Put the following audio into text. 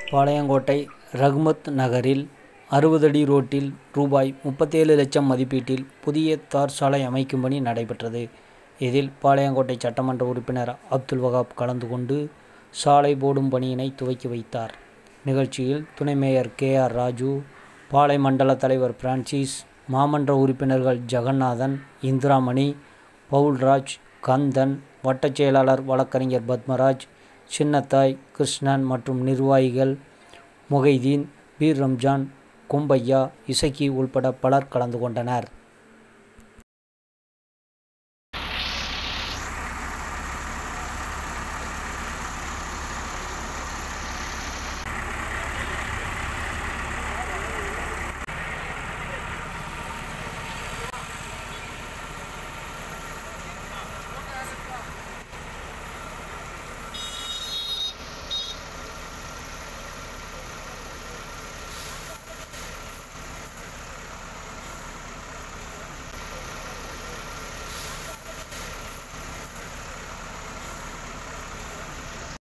பாளையங்கோட்டை ரகுமத் நகரில் அறுபது அடி ரோட்டில் ரூபாய் முப்பத்தேழு லட்சம் மதிப்பீட்டில் புதிய தார் சாலை அமைக்கும் பணி நடைபெற்றது. இதில் பாளையங்கோட்டை சட்டமன்ற உறுப்பினர் அப்துல் வகாப் கலந்து கொண்டு சாலை போடும் பணியினை துவக்கி வைத்தார். நிகழ்ச்சியில் துணை mayor K. R. Raju, Palai மண்டல தலைவர் பிரான்சிஸ், மாமன்ற உறுப்பினர்கள் ஜெகநாதன், இந்திராமணி, பவுல்ராஜ், கந்தன், வட்டச் செயலாளர் வழக்கறிஞர் பத்மராஜ், சின்னத்தாய், கிருஷ்ணன் மற்றும் நிர்வாகிகள் மொகைதீன், பீர் ரம்ஜான், கொம்பையா, இசக்கி உள்பட பலர் கலந்து கொண்டனர்.